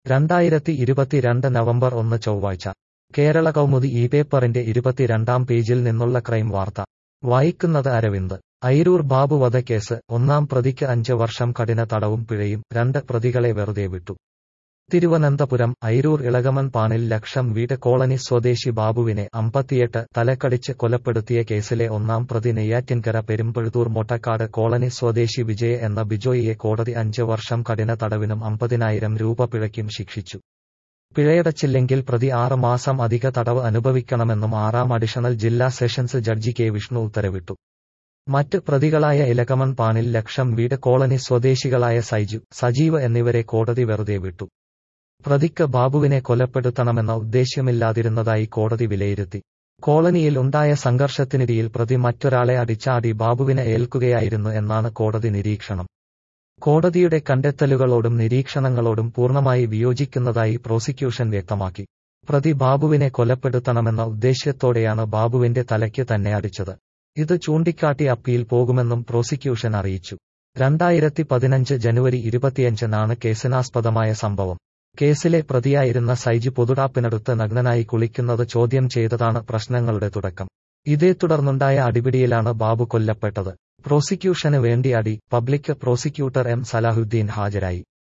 രണ്ടായിരത്തി ഇരുപത്തിരണ്ട് നവംബർ ഒന്ന് ചൊവ്വാഴ്ച കേരള കൗമുദി ഈ പേപ്പറിന്റെ ഇരുപത്തിരണ്ടാം പേജിൽ നിന്നുള്ള ക്രൈം വാർത്ത വായിക്കുന്നത് അരവിന്ദ് അയിരൂർ ബാബു വധക്കേസ് ഒന്നാം പ്രതിക്ക് അഞ്ച് വർഷം കഠിന തടവും പിഴയും രണ്ട് പ്രതികളെ വെറുതെ വിട്ടു തിരുവനന്തപുരം അയിരൂർ ഇളകമൺ പാണിൽ ലക്ഷം വീട് കോളനി സ്വദേശി ബാബുവിനെ അമ്പത്തിയെട്ട് തലക്കടിച്ച് കൊലപ്പെടുത്തിയ കേസിലെ ഒന്നാം പ്രതി നെയ്യാറ്റിൻകര പെരുമ്പഴുതൂർ മൊട്ടക്കാട് കോളനി സ്വദേശി വിജയ് എന്ന ബിജോയിയെ കോടതി അഞ്ച് വർഷം കഠിന തടവിനും അമ്പതിനായിരം രൂപ പിഴയ്ക്കും ശിക്ഷിച്ചു പിഴയടച്ചില്ലെങ്കിൽ പ്രതി ആറ് മാസം അധിക തടവ് അനുഭവിക്കണമെന്നും ആറാം അഡീഷണൽ ജില്ലാ സെഷൻസ് ജഡ്ജി കെ വിഷ്ണു ഉത്തരവിട്ടു മറ്റ് പ്രതികളായ ഇലകമൺ പാണിൽ ലക്ഷം വീട് കോളനി സ്വദേശികളായ സൈജു സജീവ് എന്നിവരെ കോടതി വെറുതെ വിട്ടു പ്രതിക്ക് ബാബുവിനെ കൊലപ്പെടുത്തണമെന്ന ഉദ്ദേശ്യമില്ലാതിരുന്നതായി കോടതി വിലയിരുത്തി കോളനിയിൽ ഉണ്ടായ സംഘർഷത്തിനിടയിൽ പ്രതി മറ്റൊരാളെ അടിച്ചാടി ബാബുവിനെ ഏൽക്കുകയായിരുന്നു എന്നാണ് കോടതി നിരീക്ഷണം കോടതിയുടെ കണ്ടെത്തലുകളോടും നിരീക്ഷണങ്ങളോടും പൂർണ്ണമായി വിയോജിക്കുന്നതായി പ്രോസിക്യൂഷൻ വ്യക്തമാക്കി പ്രതി ബാബുവിനെ കൊലപ്പെടുത്തണമെന്ന ഉദ്ദേശ്യത്തോടെയാണ് ബാബുവിന്റെ തലയ്ക്ക് തന്നെ അടിച്ചത് ഇത് ചൂണ്ടിക്കാട്ടി അപ്പീൽ പോകുമെന്നും പ്രോസിക്യൂഷൻ അറിയിച്ചു രണ്ടായിരത്തി പതിനഞ്ച് ജനുവരി ഇരുപത്തിയഞ്ചിനാണ് കേസിനാസ്പദമായ സംഭവം കേസിലെ പ്രതിയായിരുന്ന സൈജ് പൊതുടാപ്പിനടുത്ത് നഗ്നനായി കുളിക്കുന്നത് ചോദ്യം ചെയ്തതാണ് പ്രശ്നങ്ങളുടെ തുടക്കം ഇതേ തുടർന്നുണ്ടായ അടിപിടിയിലാണ് ബാബു കൊല്ലപ്പെട്ടത് പ്രോസിക്യൂഷന് വേണ്ടി അടി പബ്ലിക് പ്രോസിക്യൂട്ടർ എം സലാഹുദ്ദീൻ ഹാജരായി